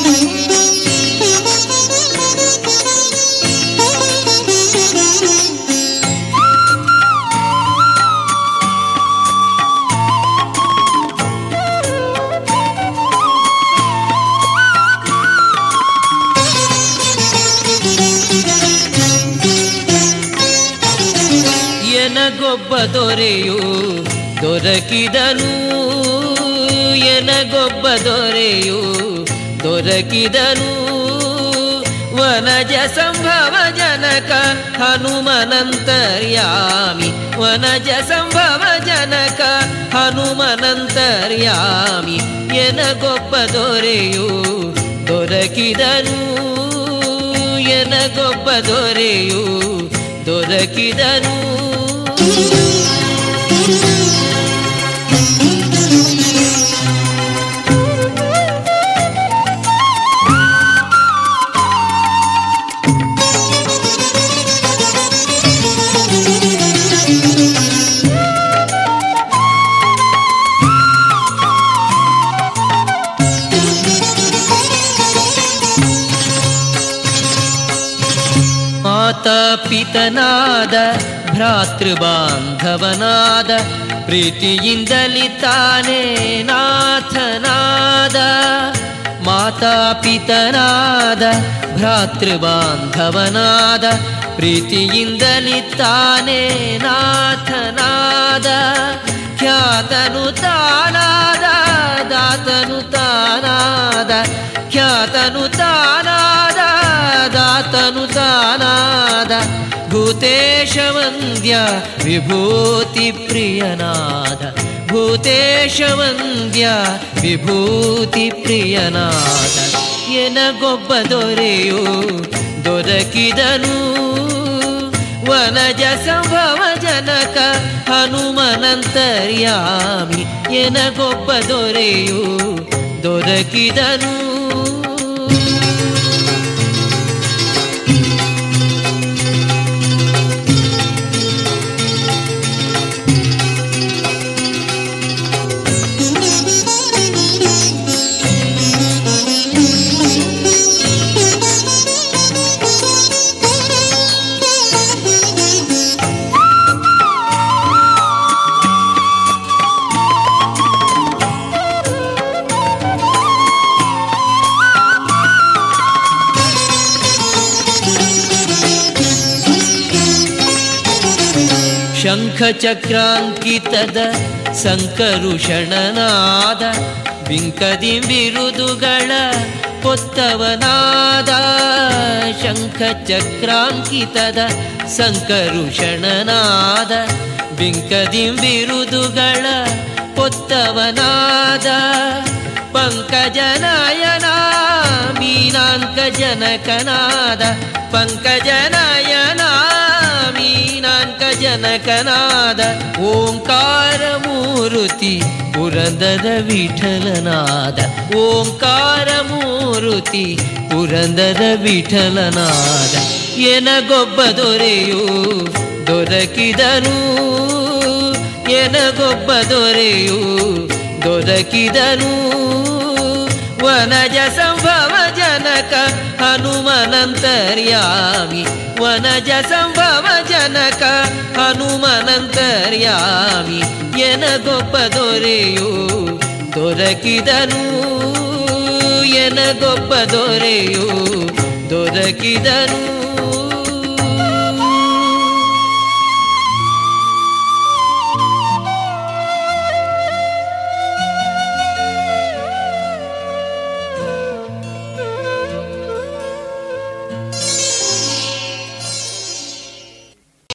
ಎನಗೊಬ್ಬ ದೊರೆಯು ದೊರಕಿದನು ಎನಗೊಬ್ಬ ದೊರೆಯು ದೊರಕಿದನು ವನಜ ಸಂಭವ ಜನಕ ಹನುಮನಂತರ್ಯಾಮಿ ವನಜ ಸಂಭವ ಜನಕ ಹನುಮನಂತರ್ಯಾಮಿ ಎನಗೊಬ್ಬ ದೊರೆಯು ದೊರಕಿದನು ಎನಗೊಬ್ಬ ದೊರೆಯು ದೊರಕಿದನು ಮಾತಾ ಪಿತನಾದ ಭ್ರಾತೃಬಾಂಧವನಾದ ಪ್ರೀತಿಯಿಂದಲಿ ತಾನೇ ನಾಥನಾದ ಮಾತಾ ಪಿತನಾದ ಭ್ರಾತೃಬಾಂಧವನಾದ ಪ್ರೀತಿಯಿಂದಲಿ ತಾನೇ ನಾಥನಾದ ಖ್ಯಾತನು ತಾನಾದ ದಾತನು ತಾನಾದ ಖ್ಯಾತನು ತಾನಾದ ದಾತನು ತಾನಾದ ಭೂತೇಶ ವಂದ್ಯ ವಿಭೂತಿ ಪ್ರಿಯನಾದ ಭೂತೇಶ ವಂದ್ಯ ವಿಭೂತಿ ಪ್ರಿಯನಾದ ಎನಗೊಬ್ಬ ದೊರೆಯು ದೊರಕಿದನು ವನಜ ಸಂಭವ ಜನಕ ಹನುಮನಂತರ್ಯಾಮಿ ಎನಗೊಬ್ಬ ದೊರೆಯು ದೊರಕಿದನು ಶಂಖಚಕ್ರಾಂಕಿತದ ಸಂಕರುಷಣನಾದ ಬಿಂಕದಿ ಬಿರುದುಗಳ ಪೊತ್ತವನಾದ ಶಂಖಚಕ್ರಾಂಕಿತದ ಸಂಕರುಷಣನಾದ ಬಿಂಕದಿ ಬಿರುದುಗಳ ಪೊತ್ತವನಾದ ಪಂಕಜನಯನ ಮೀನಾಂಕ ಜನಕನಾದ ಪಂಕಜನಯನ ಮೀನಾಂಕ ಜನಕನಾದ ಓಂಕಾರ ಮೂರುತಿ ಪುರಂದರ ವಿಠಲನಾದ ಓಂಕಾರ ಮೂರುತಿ ಪುರಂದರ ವಿಠಲನಾದ ಎನಗೊಬ್ಬ ದೊರೆಯು ದೊರಕಿದನು ಎನಗೊಬ್ಬ ದೊರೆಯು ದೊರಕಿದನು ವನಜ ಸಂಭವ ಜನಕ ಹನುಮನಂತರ್ಯಾಮಿ ವನಜ ಸಂಭವ ಜನಕ ಹನುಮನಂತರ್ಯಾಮಿ ಎನಗೊಬ್ಬ ದೊರೆಯು ದೊರಕಿದನು ಎನಗೊಬ್ಬ ದೊರೆಯು ದೊರಕಿದನು